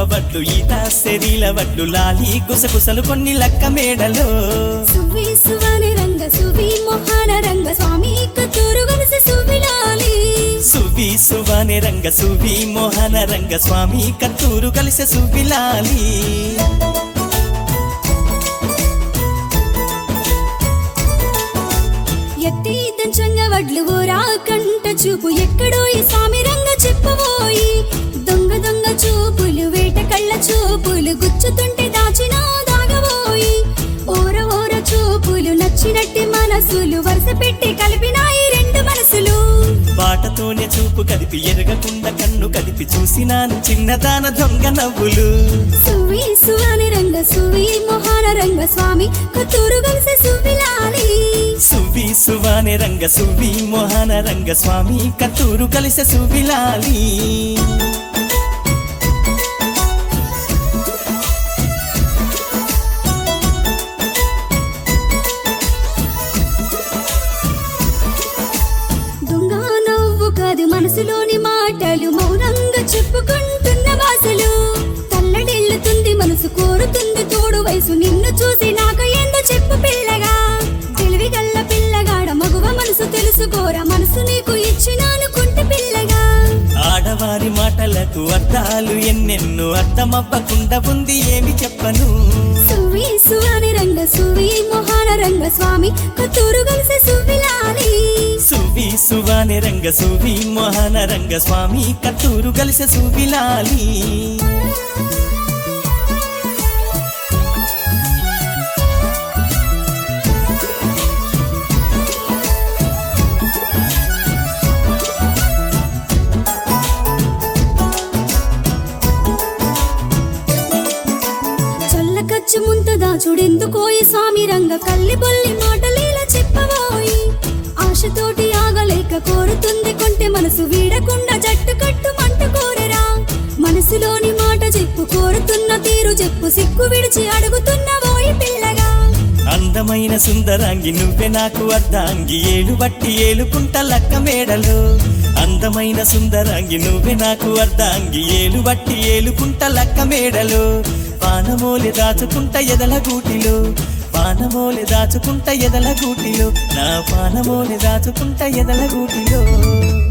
వడ్లు ఈత శరీల వడ్లు లాలి గుసగుసలు కొన్ని లక్క మేడలో సువి సువని రంగ సువి మొహన రంగ స్వామి కత్తూరు గలసి సువిలాలి సువి సువాని రంగ సువి మోహన రంగ స్వామి కత్తూరు కలిసే సువిలాలి ఎత్తి దంచంగ వడ్లు ఓరా కంట చూపు ఎక్కడో ఈ స్వామి రంగ చెప్పబోయి దొంగ దొంగ చూపులు వేట కళ్ళ చూపులు గుచ్చుతుంటే దాచిన దాగబోయి ఓర ఓర చూపులు నచ్చినట్టి మనసులు వరుస పెట్టి కలిపినాయి రెండు మనసులు బాటతోనే చూపు కదిపి ఎరగకుండా కన్ను కదిపి చూసినాను చిన్నదాన దొంగ నవ్వులు సువి సువాని రంగ సువి మొహాన రంగ స్వామి కొత్తూరు కలిసి సువిలాలి సువి సువాని రంగ సువి మోహన రంగ స్వామి కత్తూరు కలిసే సువిలాలి దొంగ నవ్వు కాదు మనసులోని మాటలు మౌనంగా చెప్పుకుంటున్న భాషలు తల్లడిల్లుతుంది మనసు కోరుతుంది తోడు వయసు నిన్ను చూసి నాకు ఏందో చెప్పు పిల్లగా తెలివి గల్ల పిల్లగాడ మగువ మనసు తెలుసుకోరా మనసు నీకు ఇచ్చినాను కుంటి పిల్లగా ఆడవారి మాటలకు అర్థాలు ఎన్నెన్నో అర్థమవ్వకుండా ఉంది ఏమి చెప్పను సువి సువాని రంగ సువి మొహాన రంగ స్వామి కొత్తూరు కలిసి సువిలాలి సువి సువాని రంగ సువి మోహన రంగ స్వామి కత్తూరు కలిసే సువిలాలి చల్లకచ్చి ముంతదా చూడెందుకోయి స్వామి రంగ కల్లి బొల్లి మాటలేలా చెప్పబోయి ఆశతోటి ఆగలేక కోరుతుంది కొంటె మనసు వీడకుండా జట్టు కట్టు మంట కోరరా మనసులోని మాట చెప్పు కోరుతున్న తీరు చెప్పు సిక్కు విడిచి అడుగుతున్న ఓయి పిల్లగా అందమైన సుందరాంగి నువ్వే నాకు అర్ధాంగి ఏలు బట్టి ఏలుకుంట లక్క మేడలో అందమైన సుందరాంగి నువ్వే నాకు అర్ధాంగి ఏలు బట్టి ఏలుకుంట లక్క మేడలో పానమోలె దాచుకుంట ఎదల గూటిలో పానమోలె దాచుకుంట ఎదల గూటిలో నా పానమోలె దాచుకుంట ఎదల గూటిలో